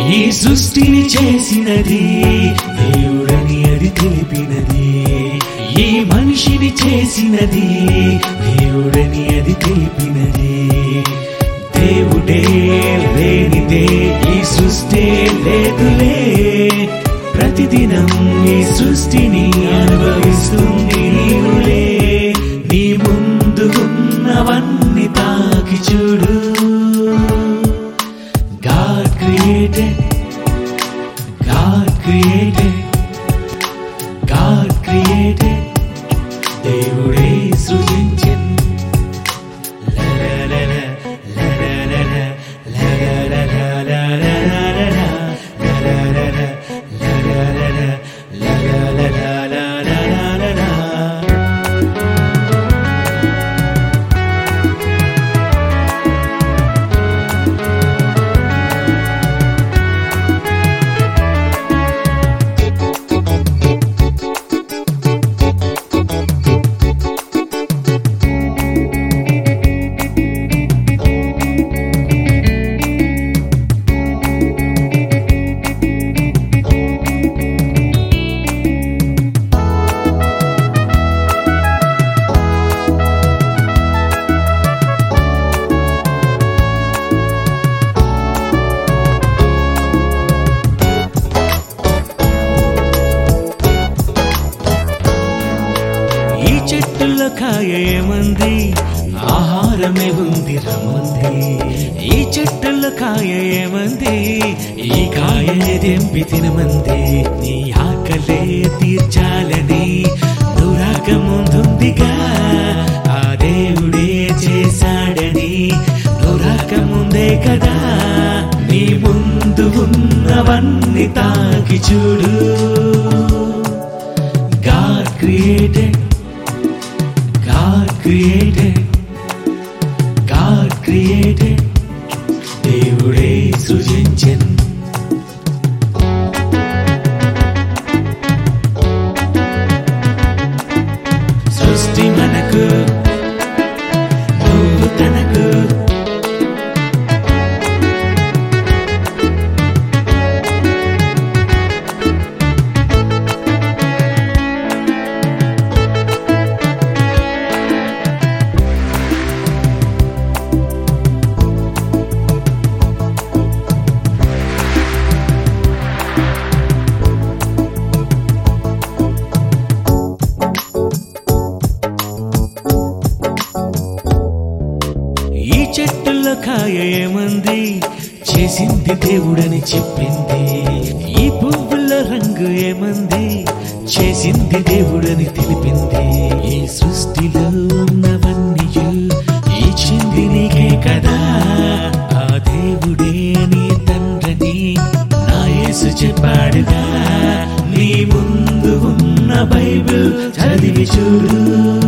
ఈ సృష్టిని చేసినది దేవుడని అది తెలిపినది ఈ మనిషిని చేసినది దేవుడని అది తెలిపినది దేవుడే లేనిదే ఈ సృష్టి లేదులే ప్రతిదినం ఈ సృష్టిని అనుభవిస్తుంది నీవులే నీ ముందు ఉన్నవన్నీ తాకి చూడు God created, God created, God created, దేవుడే సృజించెన్ ఈ చెట్టులో కాయ ఏమంది ఆహారమే ఉంది రమ్మంది ఈ చెట్టులో కాయ ఏమంది ఈ కాయని దెంపి తినమంది నీ ఆకలే తీర్చాలని నురాక ముందుందిగా ఆ దేవుడే చేశాడని నురాక ముందే కదా నీ ముందు ఉన్నవన్నీ తాకి చూడు God created, God created, God created, దేవుడే సృజించెన్ సృష్టి మనకు నువ్వు తనకు ఈ చెట్టులో కాయ ఏమంది చేసింది దేవుడని చెప్పింది ఈ పువ్వుల రంగు ఏమంది చేసింది దేవుడని తెలిపింది ఈ సృష్టిలో ఉన్నవన్నీ ఇచ్చింది నీకే కదా ఆ దేవుడే నీ తండ్రిని నా యేసు చెప్పాడుగా నీ ముందు ఉన్న బైబిల్ చదివి చూడు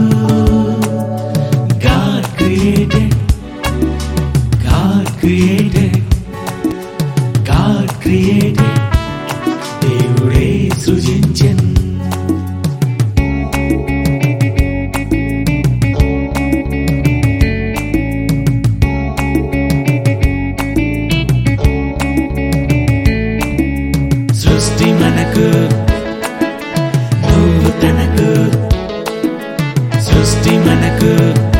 God created, God created, God created, దేవుడే సృజించెన్ సృష్టి మనకు నువ్వు తనకు సృష్టి మనకు